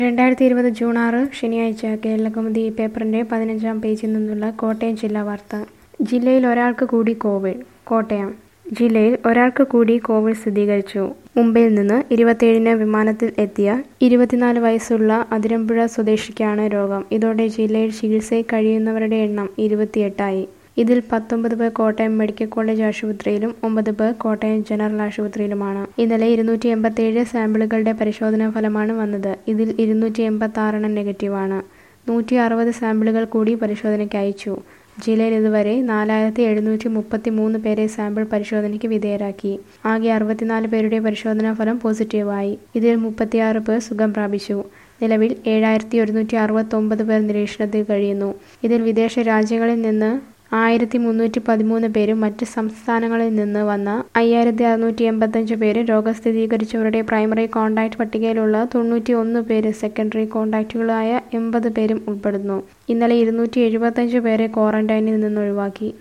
രണ്ടായിരത്തി ഇരുപത് ജൂൺ ആറ് ശനിയാഴ്ച കേരളകൗമുദി പേപ്പറിന്റെ പതിനഞ്ചാം പേജിൽ നിന്നുള്ള കോട്ടയം ജില്ലാ വാർത്ത ജില്ലയിൽ ഒരാൾക്ക് കൂടി കോവിഡ് കോട്ടയം ജില്ലയിൽ ഒരാൾക്ക് കൂടി കോവിഡ് സ്ഥിരീകരിച്ചു മുംബൈയിൽ നിന്ന് ഇരുപത്തിയേഴിന് വിമാനത്തിൽ എത്തിയ ഇരുപത്തിനാല് വയസ്സുള്ള അതിരമ്പുഴ സ്വദേശിക്കാണ് രോഗം ഇതോടെ ജില്ലയിൽ ചികിത്സയിൽ കഴിയുന്നവരുടെ എണ്ണം ഇരുപത്തിയെട്ടായി ഇതിൽ പത്തൊമ്പത് പേർ കോട്ടയം മെഡിക്കൽ കോളേജ് ആശുപത്രിയിലും ഒമ്പത് പേർ കോട്ടയം ജനറൽ ആശുപത്രിയിലുമാണ് ഇന്നലെ ഇരുന്നൂറ്റി എൺപത്തിയേഴ് സാമ്പിളുകളുടെ പരിശോധനാ ഫലമാണ് വന്നത് ഇതിൽ ഇരുന്നൂറ്റി എൺപത്തി ആറെണ്ണം നെഗറ്റീവാണ് നൂറ്റി അറുപത് സാമ്പിളുകൾ കൂടി പരിശോധനയ്ക്ക് അയച്ചു ജില്ലയിൽ ഇതുവരെ നാലായിരത്തി എഴുന്നൂറ്റി മുപ്പത്തി മൂന്ന് പേരെ സാമ്പിൾ പരിശോധനയ്ക്ക് വിധേയരാക്കി ആകെ അറുപത്തിനാല് പേരുടെ പരിശോധനാ ഫലം പോസിറ്റീവായി ഇതിൽ മുപ്പത്തിയാറ് പേർ സുഖം പ്രാപിച്ചു നിലവിൽ ഏഴായിരത്തി ഒരുന്നൂറ്റി അറുപത്തൊമ്പത് പേർ നിരീക്ഷണത്തിൽ കഴിയുന്നു ഇതിൽ വിദേശ രാജ്യങ്ങളിൽ നിന്ന് ആയിരത്തി മുന്നൂറ്റി പതിമൂന്ന് പേരും മറ്റ് സംസ്ഥാനങ്ങളിൽ നിന്ന് വന്ന അയ്യായിരത്തി അറുന്നൂറ്റി എൺപത്തഞ്ച് പേര് രോഗം സ്ഥിരീകരിച്ചവരുടെ പ്രൈമറി കോൺടാക്ട് പട്ടികയിലുള്ള തൊണ്ണൂറ്റി ഒന്ന് പേര് സെക്കൻഡറി കോൺടാക്റ്റുകളായ എൺപത് പേരും ഉൾപ്പെടുന്നു ഇന്നലെ ഇരുന്നൂറ്റി എഴുപത്തഞ്ച് പേരെ ക്വാറന്റൈനിൽ നിന്ന് ഒഴിവാക്കി